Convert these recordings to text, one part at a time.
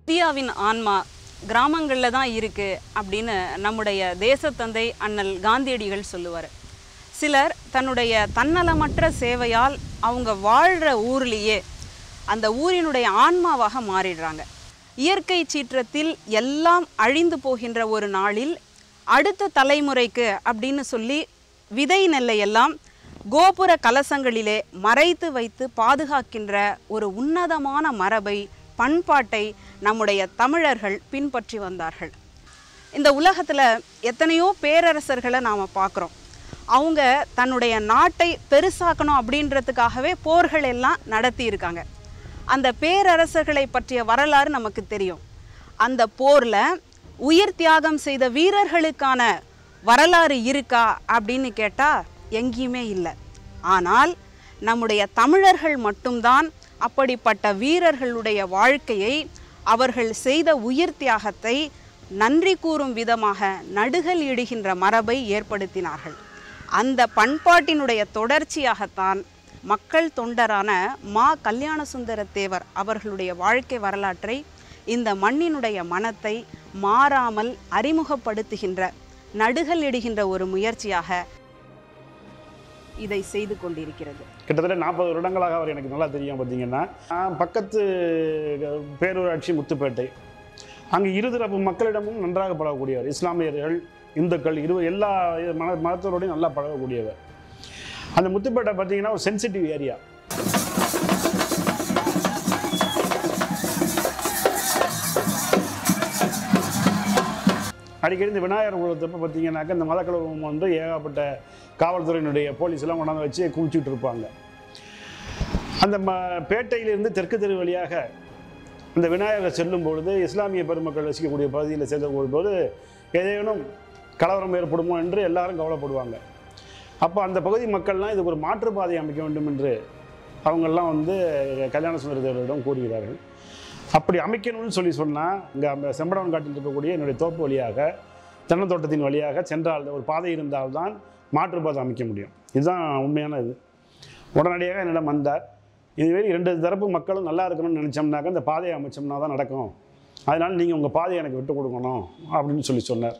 இந்தியாவின் ஆன்மா கிராமங்களில் தான் இருக்குது அப்படின்னு நம்முடைய தேசத்தந்தை அண்ணல் காந்தியடிகள் சொல்லுவார் சிலர் தன்னுடைய தன்னலமற்ற சேவையால் அவங்க வாழ்கிற ஊர்லேயே அந்த ஊரினுடைய ஆன்மாவாக மாறிடுறாங்க இயற்கை சீற்றத்தில் எல்லாம் அழிந்து போகின்ற ஒரு நாளில் அடுத்த தலைமுறைக்கு அப்படின்னு சொல்லி விதை நெல்லையெல்லாம் கோபுர கலசங்களிலே மறைத்து வைத்து பாதுகாக்கின்ற ஒரு உன்னதமான மரபை பண்பாட்டை நம்முடைய தமிழர்கள் பின்பற்றி வந்தார்கள் இந்த உலகத்தில் எத்தனையோ பேரரசர்களை நாம் பார்க்குறோம் அவங்க தன்னுடைய நாட்டை பெருசாக்கணும் அப்படின்றதுக்காகவே போர்கள் எல்லாம் நடத்தி இருக்காங்க அந்த பேரரசர்களை பற்றிய வரலாறு நமக்கு தெரியும் அந்த போரில் உயிர் தியாகம் செய்த வீரர்களுக்கான வரலாறு இருக்கா அப்படின்னு கேட்டால் எங்கேயுமே இல்லை ஆனால் நம்முடைய தமிழர்கள் மட்டும்தான் அப்படிப்பட்ட வீரர்களுடைய வாழ்க்கையை அவர்கள் செய்த உயிர் தியாகத்தை நன்றி கூறும் விதமாக நடுகள் இடுகின்ற மரபை ஏற்படுத்தினார்கள் அந்த பண்பாட்டினுடைய தொடர்ச்சியாகத்தான் மக்கள் தொண்டரான மா கல்யாண சுந்தர தேவர் அவர்களுடைய வாழ்க்கை வரலாற்றை இந்த மண்ணினுடைய மனத்தை மாறாமல் அறிமுகப்படுத்துகின்ற நடுகள் இடுகின்ற ஒரு முயற்சியாக இதை செய்து கொண்டிருக்கிறது கிட்டத்தட்ட நாற்பது வருடங்களாக அவர் எனக்கு நல்லா தெரியும் பார்த்தீங்கன்னா நான் பக்கத்து பேரூராட்சி முத்துப்பேட்டை அங்கே இருதரப்பு மக்களிடமும் நன்றாக பழகக்கூடியவர் இஸ்லாமியர்கள் இந்துக்கள் இரு எல்லா மத மதத்தோடையும் நல்லா பழகக்கூடியவர் அந்த முத்துப்பேட்டை பார்த்தீங்கன்னா ஒரு சென்சிட்டிவ் ஏரியா அடிக்கடி இந்த விநாயகர் குலத்தப்ப பார்த்தீங்கன்னாக்கா இந்த மதக்கலவரம் வந்து ஏகப்பட்ட காவல்துறையினுடைய போலீஸ் எல்லாம் கொண்டாந்து வச்சு குமிச்சுட்டு இருப்பாங்க அந்த ம பேட்டையிலிருந்து தெற்கு தெரு வழியாக அந்த விநாயகர் செல்லும் பொழுது இஸ்லாமிய பெருமக்கள் வசிக்கக்கூடிய பகுதியில் செல்லும் போது ஏதேனும் கலவரம் ஏற்படுமோ என்று எல்லாரும் கவலைப்படுவாங்க அப்போ அந்த பகுதி மக்கள்லாம் இதுக்கு ஒரு மாற்றுப்பாதை அமைக்க வேண்டும் என்று அவங்கெல்லாம் வந்து கல்யாண சுந்தரதேவரிடம் கூறுகிறார்கள் அப்படி அமைக்கணும்னு சொல்லி சொன்னால் இங்கே அந்த செம்படவன் காட்டில் இருக்கக்கூடிய என்னுடைய தோப்பு வழியாக தென்னந்தோட்டத்தின் வழியாக சென்றால் ஒரு பாதை இருந்தால்தான் மாற்றுப்பாதை அமைக்க முடியும் இதுதான் உண்மையான இது உடனடியாக என்னிடம் வந்தார் இதுவே இரண்டு தரப்பு மக்களும் நல்லா இருக்கணும்னு நினச்சோம்னாக்கா இந்த பாதையை அமைச்சோம்னா தான் நடக்கும் அதனால் நீங்கள் உங்கள் பாதையை எனக்கு விட்டு கொடுக்கணும் அப்படின்னு சொல்லி சொன்னார்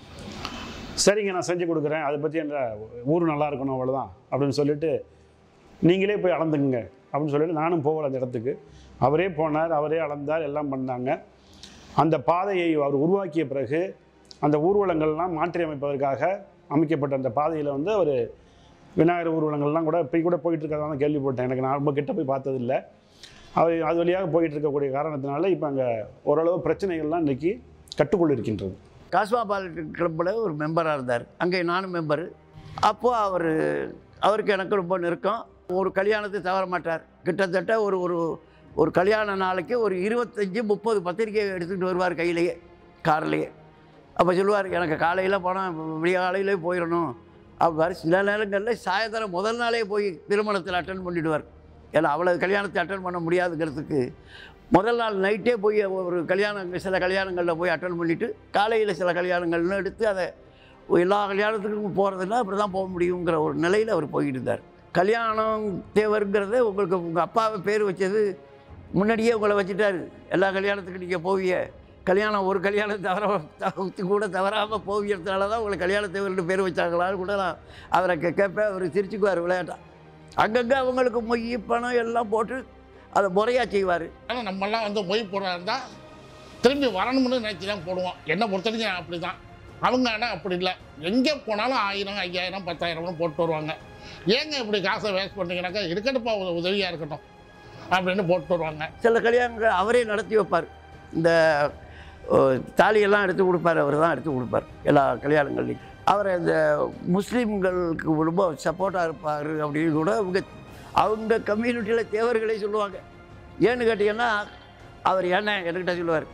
சரிங்க நான் செஞ்சு கொடுக்குறேன் அதை பற்றி என்ற ஊர் நல்லா இருக்கணும் அவ்வளோதான் அப்படின்னு சொல்லிட்டு நீங்களே போய் அளந்துக்குங்க அப்படின்னு சொல்லிட்டு நானும் போகல அந்த இடத்துக்கு அவரே போனார் அவரே அளந்தார் எல்லாம் பண்ணாங்க அந்த பாதையை அவர் உருவாக்கிய பிறகு அந்த ஊர்வலங்கள்லாம் மாற்றி அமைப்பதற்காக அமைக்கப்பட்ட அந்த பாதையில் வந்து அவர் விநாயகர் ஊர்வலங்கள்லாம் கூட இப்போ கூட போயிட்டு இருக்கிறதா தான் கேள்விப்பட்டேன் எனக்கு நான் ரொம்ப கிட்ட போய் பார்த்ததில்லை அவர் அது வழியாக போயிட்டு இருக்கக்கூடிய காரணத்தினால இப்போ அங்கே ஓரளவு பிரச்சனைகள்லாம் இன்றைக்கி கட்டுக்குள் இருக்கின்றது காஸ்மாபாலிட்டன் கிளப்பில் ஒரு மெம்பராக இருந்தார் அங்கே நானும் மெம்பரு அப்போது அவர் அவருக்கு எனக்கு ரொம்ப நெருக்கம் ஒரு கல்யாணத்தை தவற மாட்டார் கிட்டத்தட்ட ஒரு ஒரு ஒரு கல்யாண நாளைக்கு ஒரு இருபத்தஞ்சி முப்பது பத்திரிக்கை எடுத்துகிட்டு வருவார் கையிலேயே கார்லேயே அப்போ சொல்லுவார் எனக்கு காலையில் போனால் விடிய காலையிலே போயிடணும் அப்படி சில நேரங்களில் சாயந்தரம் முதல் நாளே போய் திருமணத்தில் அட்டன் பண்ணிடுவார் ஏன்னா அவ்வளோ கல்யாணத்தை அட்டன் பண்ண முடியாதுங்கிறதுக்கு முதல் நாள் நைட்டே போய் ஒரு கல்யாணம் சில கல்யாணங்களில் போய் அட்டன் பண்ணிவிட்டு காலையில் சில கல்யாணங்கள்னு எடுத்து அதை எல்லா கல்யாணத்துக்கும் போகிறதுனா அப்படி தான் போக முடியுங்கிற ஒரு நிலையில் அவர் போய்கிட்டு இருந்தார் கல்யாணம் தேவருங்கிறத உங்களுக்கு உங்கள் அப்பாவை பேர் வச்சது முன்னாடியே உங்களை வச்சுட்டாரு எல்லா கல்யாணத்துக்கும் நீங்கள் போவிய கல்யாணம் ஒரு கல்யாணம் தவற தவிர்த்து கூட தவறாமல் போவியறதுனால தான் உங்களை கல்யாண தேவர்னு பேர் வச்சாங்களான்னு கூட நான் அவரை கே- கேட்பேன் அவர் சிரிச்சுக்குவார் விளையாட்டா அங்கங்கே அவங்களுக்கு மொய் பணம் எல்லாம் போட்டு அதை முறையாக செய்வார் ஆனால் நம்மெல்லாம் வந்து மொய் போடுறா இருந்தால் திரும்பி வரணும்னு நினச்சி தான் போடுவோம் என்னை பொறுத்தவரைக்கும் அப்படி தான் அவங்க ஆனால் அப்படி இல்லை எங்கே போனாலும் ஆயிரம் ஐயாயிரம் பத்தாயிரம்னு போட்டு வருவாங்க ஏங்க இப்படி காசை வேஸ்ட் பண்ணுறீங்கனாக்கா இருக்கட்டுப்பா ஒரு உதவியாக இருக்கட்டும் அப்படின்னு போட்டு வருவாங்க சில கல்யாணங்கள் அவரே நடத்தி வைப்பார் இந்த ஓ, தாலியெல்லாம் எடுத்து கொடுப்பார் அவர் தான் எடுத்து கொடுப்பார் எல்லா கல்யாணங்கள்லையும் அவர் இந்த முஸ்லீம்களுக்கு ரொம்ப சப்போர்ட்டாக இருப்பார் அப்படின்னு கூட அவங்க அவங்க கம்யூனிட்டியில் தேவர்களே சொல்லுவாங்க ஏன்னு கேட்டிங்கன்னா அவர் என்ன என்கிட்ட சொல்லுவார்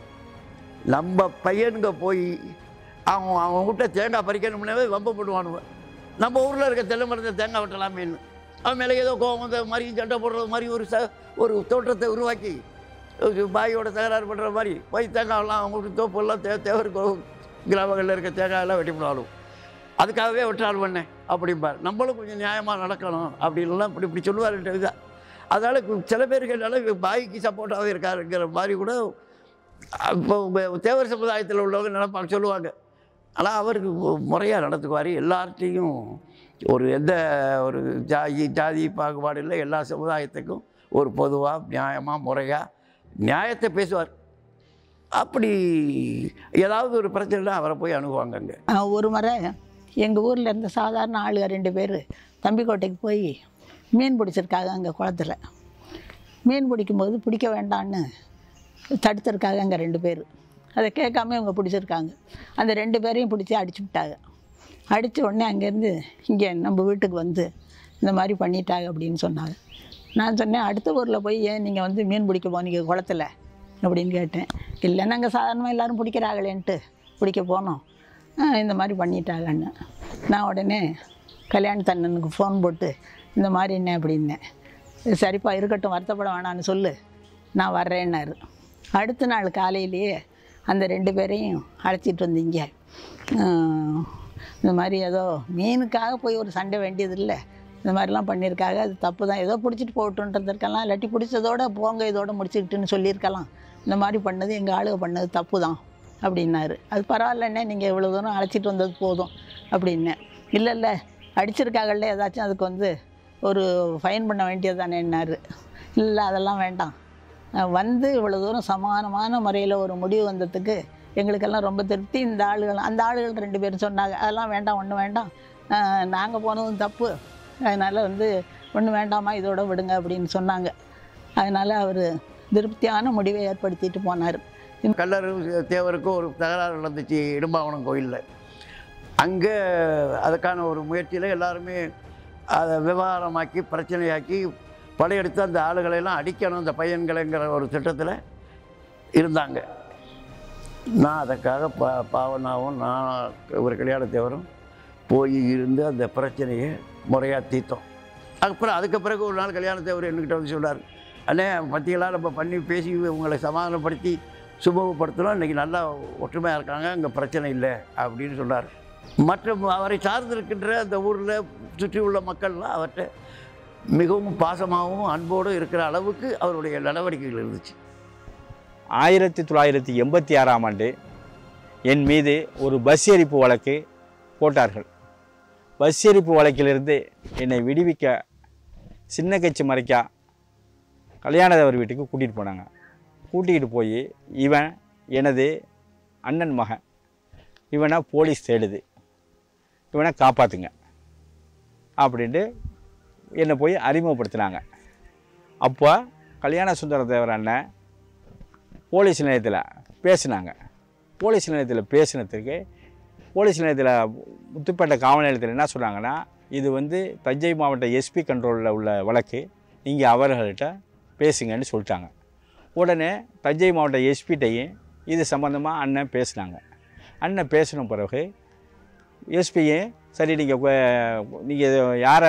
நம்ம பையனுங்க போய் அவன் அவன் விட்ட தேங்காய் பறிக்கணும்னாவே வம்பு பண்ணுவானுவ நம்ம ஊரில் இருக்க தென்னை மரத்தை தேங்காய் வெட்டலாமேன்னு அவன் மேலே ஏதோ கோவம் இந்த மாதிரி சண்டை போடுறது மாதிரி ஒரு ச ஒரு தோற்றத்தை உருவாக்கி ஒரு பாயோட தகராறு பண்ணுற மாதிரி போய் தேங்காயெல்லாம் அவங்களுக்கு தோப்பெல்லாம் தே தேவர் கோ- கிராமங்களில் இருக்க தேங்காயெல்லாம் வெட்டி போடாலும் அதுக்காகவே வெட்டால் பண்ணேன் அப்படிம்பார் நம்மளும் கொஞ்சம் நியாயமாக நடக்கணும் அப்படின்லாம் இப்படி இப்படி சொல்லுவார் இதாக அதனால் சில பேருக்கு என்னால் பாய்க்கு சப்போர்ட்டாகவே இருக்காருங்கிற மாதிரி கூட இப்போ உங்க தேவர் சமுதாயத்தில் உள்ளவங்க நினைப்பாங்க சொல்லுவாங்க ஆனால் அவருக்கு முறையாக நடந்துக்குவார் எல்லார்ட்டையும் ஒரு எந்த ஒரு ஜாதி ஜாதி பாகுபாடு இல்லை எல்லா சமுதாயத்துக்கும் ஒரு பொதுவாக நியாயமாக முறையாக நியாயத்தை பேசுவார் அப்படி ஏதாவது ஒரு பிரச்சனைனா அவரை போய் அணுகுவாங்க அங்கே ஆஹ் ஒரு முறை எங்கள் ஊரில் இருந்த சாதாரண ஆளுங்க ரெண்டு பேர் தம்பிக்கோட்டைக்கு போய் மீன் பிடிச்சிருக்காங்க அங்கே குளத்துல மீன் பிடிக்கும்போது பிடிக்க வேண்டான்னு தடுத்திருக்காங்க அங்கே ரெண்டு பேர் அதை கேட்காம இவங்க பிடிச்சிருக்காங்க அந்த ரெண்டு பேரையும் பிடிச்சி அடிச்சு விட்டாங்க அடித்த உடனே அங்கேருந்து இங்கே நம்ம வீட்டுக்கு வந்து இந்த மாதிரி பண்ணிட்டாங்க அப்படின்னு சொன்னாங்க நான் சொன்னேன் அடுத்த ஊரில் போய் ஏன் நீங்கள் வந்து மீன் பிடிக்க போனீங்க குளத்துல அப்படின்னு கேட்டேன் இல்லை நாங்கள் சாதாரணமாக எல்லோரும் பிடிக்கிறாங்களேன்ட்டு பிடிக்க போனோம் ஆ, இந்த மாதிரி பண்ணிட்டாங்கன்னு நான் உடனே கல்யாணத்தண்ணனுக்கு ஃபோன் போட்டு இந்த மாதிரி என்ன அப்படின்னேன் சரிப்பா இருக்கட்டும் வருத்தப்பட வேணான்னு சொல்லு நான் வர்றேன்னாரு அடுத்த நாள் காலையிலேயே அந்த ரெண்டு பேரையும் அழைச்சிட்டு வந்தீங்க இந்த மாதிரி ஏதோ மீனுக்காக போய் ஒரு சண்டை வேண்டியது இல்லை இந்த மாதிரிலாம் பண்ணியிருக்காங்க அது தப்பு தான் ஏதோ பிடிச்சிட்டு போட்டுன்றதுக்கெல்லாம் இல்லாட்டி பிடிச்சதோட போங்க இதோட முடிச்சுக்கிட்டுன்னு சொல்லியிருக்கலாம் இந்த மாதிரி பண்ணது எங்கள் ஆளுக பண்ணது தப்பு தான் அப்படின்னாரு அது பரவாயில்லண்ணே நீங்கள் இவ்வளோ தூரம் அழைச்சிட்டு வந்தது போதும் அப்படின்னேன் இல்லை இல்லை அடிச்சிருக்காங்கல்ல ஏதாச்சும் அதுக்கு வந்து ஒரு ஃபைன் பண்ண வேண்டியது தானேன்னாரு இல்லை அதெல்லாம் வேண்டாம் அஹ் வந்து இவ்வளோ தூரம் சமானமான முறையில் ஒரு முடிவு வந்ததுக்கு எங்களுக்கெல்லாம் ரொம்ப திருப்தி இந்த ஆளுகள் அந்த ஆளுகள் ரெண்டு பேரும் சொன்னாங்க அதெல்லாம் வேண்டாம் ஒன்றும் வேண்டாம் நாங்கள் போனதும் தப்பு அதனால் வந்து ஒன்றும் வேண்டாமா இதோட விடுங்க அப்படின்னு சொன்னாங்க அதனால் அவர் திருப்தியான முடிவை ஏற்படுத்திட்டு போனார் கல்லர் தேவருக்கும் ஒரு தகராறு நடந்துச்சு இடும்பாவனம் கோயிலில் அங்கே அதுக்கான ஒரு முயற்சியில் எல்லாருமே அதை விவகாரமாக்கி பிரச்சனையாக்கி படையெடுத்து அந்த ஆளுகளை எல்லாம் அடிக்கணும் அந்த பையன்களைங்கிற ஒரு திட்டத்தில் இருந்தாங்க நான் அதற்காக பா பாவனாவும் நான் ஒரு கல்யாண தேவரும் போய் இருந்து அந்த பிரச்சனையை முறையாக தீர்த்தோம் அப்புறம் அதுக்கு பிறகு ஒரு நாள் கல்யாண தேவர் என்கிட்ட வந்து சொன்னார் அண்ணே பற்றியெல்லாம் நம்ம பண்ணி பேசி உங்களை சமாதானப்படுத்தி சுபப்படுத்தணும் இன்றைக்கி நல்லா ஒற்றுமையாக இருக்காங்க அங்கே பிரச்சனை இல்லை அப்படின்னு சொன்னார் மற்ற அவரை சார்ந்திருக்கின்ற அந்த ஊரில் சுற்றி உள்ள மக்கள்லாம் அவர்கிட்ட மிகவும் பாசமாகவும் அன்போடும் இருக்கிற அளவுக்கு அவருடைய நடவடிக்கைகள் இருந்துச்சு ஆயிரத்தி தொள்ளாயிரத்தி எண்பத்தி ஆறாம் ஆண்டு என் மீது ஒரு பஸ் எரிப்பு வழக்கு போட்டார்கள் பஸ் எரிப்பு வழக்கிலிருந்து என்னை விடுவிக்க சின்ன கட்சி மறைக்கா கல்யாணதவர் வீட்டுக்கு கூட்டிகிட்டு போனாங்க கூட்டிகிட்டு போய் இவன் எனது அண்ணன் மகன் இவனை போலீஸ் தேடுது இவனை காப்பாற்றுங்க அப்படின்ட்டு என்னை போய் அறிமுகப்படுத்தினாங்க அப்போ கல்யாண சுந்தர தேவர் அண்ணன் போலீஸ் நிலையத்தில் பேசினாங்க போலீஸ் நிலையத்தில் பேசினதுக்கு போலீஸ் நிலையத்தில் முத்துப்பேட்டை காவல் நிலையத்தில் என்ன சொன்னாங்கன்னா இது வந்து தஞ்சை மாவட்ட எஸ்பி கண்ட்ரோலில் உள்ள வழக்கு நீங்கள் அவர்கள்ட்ட பேசுங்கன்னு சொல்லிட்டாங்க உடனே தஞ்சை மாவட்ட எஸ்பிட்டையும் இது சம்மந்தமாக அண்ணன் பேசினாங்க அண்ணன் பேசின பிறகு எஸ்பியும் சரி நீங்கள் நீங்கள் யாரை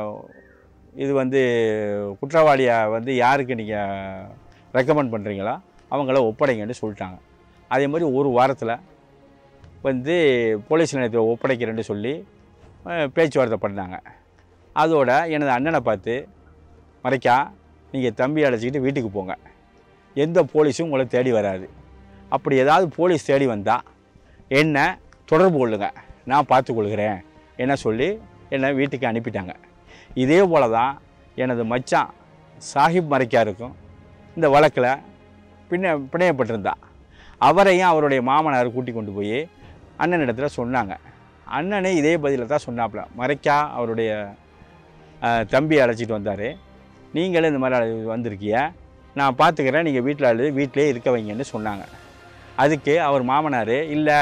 இது வந்து குற்றவாளியை வந்து யாருக்கு நீங்கள் ரெக்கமெண்ட் பண்ணுறீங்களோ அவங்கள ஒப்படைங்கன்னு சொல்லிட்டாங்க அதே மாதிரி ஒரு வாரத்தில் வந்து போலீஸ் நிலையத்தில் ஒப்படைக்கிறேன்னு சொல்லி அஹ், பேச்சுவார்த்தை பண்ணாங்க அதோட எனது அண்ணனை பார்த்து மறைக்கா நீங்கள் தம்பி அழைச்சிக்கிட்டு வீட்டுக்கு போங்க எந்த போலீஸும் உங்களை தேடி வராது அப்படி ஏதாவது போலீஸ் தேடி வந்தால் என்ன தொடர்பு கொள்ளுங்க நான் பார்த்துக்கொள்கிறேன் என்ன சொல்லி என்னை வீட்டுக்கு அனுப்பிட்டாங்க இதே போல தான் எனது மச்சான் சாஹிப் மறைக்காருக்கும் இந்த வழக்கில் பின்ன பிணையப்பட்டிருந்தா அவரையும் அவருடைய மாமனார் கூட்டி கொண்டு போய் அண்ணனிடத்தில் சொன்னாங்க அண்ணனே இதே பதிலை தான் சொன்னாப்புல மறைக்கா அவருடைய அஹ், தம்பி அழைச்சிட்டு வந்தார் நீங்களும் இந்த மாதிரி அழை- வந்திருக்கிய நான் பார்த்துக்கிறேன் நீங்கள் வீட்டில் அழுது வீட்டிலே இருக்க வைங்கன்னு சொன்னாங்க அதுக்கு அவர் மாமனார் இல்லை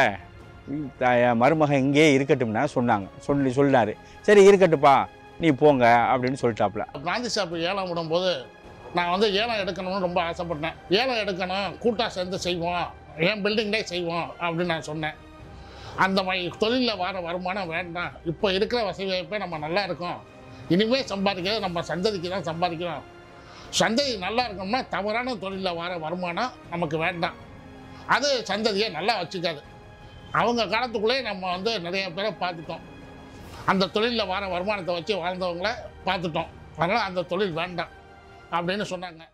என் மருமகன் இங்கேயே இருக்கட்டும்னா சொன்னாங்க சொல்லி சொன்னார் சரி இருக்கட்டுப்பா நீ போங்க அப்படின்னு சொல்லிட்டாப்புல பிராந்தி ஷாப்பு ஏலம் விடும்போது நான் வந்து ஏலம் எடுக்கணும்னு ரொம்ப ஆசைப்பட்டேன் ஏலம் எடுக்கணும் கூட்டாக சேர்ந்து செய்வோம் என் பில்டிங்லேயே செய்வோம் அப்படின்னு நான் சொன்னேன் அந்த மாதிரி தொழிலில் வர வருமானம் வேண்டாம் இப்போ இருக்கிற வசதி வாய்ப்பே நம்ம நல்லா இருக்கோம் இனிமேல் சம்பாதிக்கிறது நம்ம சந்ததிக்கு தான் சம்பாதிக்கிறோம் சந்ததி நல்லா இருக்கணும்னா தவறான தொழிலில் வர வருமானம் நமக்கு வேண்டாம் அது சந்ததியை நல்லா வச்சுக்காது அவங்க காலத்துக்குள்ளே நம்ம வந்து நிறைய பேரை பார்த்துட்டோம் அந்த தொழிலில் வர வருமானத்தை வச்சு வாழ்ந்தவங்கள பார்த்துட்டோம் அதனால் அந்த தொழில் வேண்டாம் அப்படின்னு சொன்னாங்க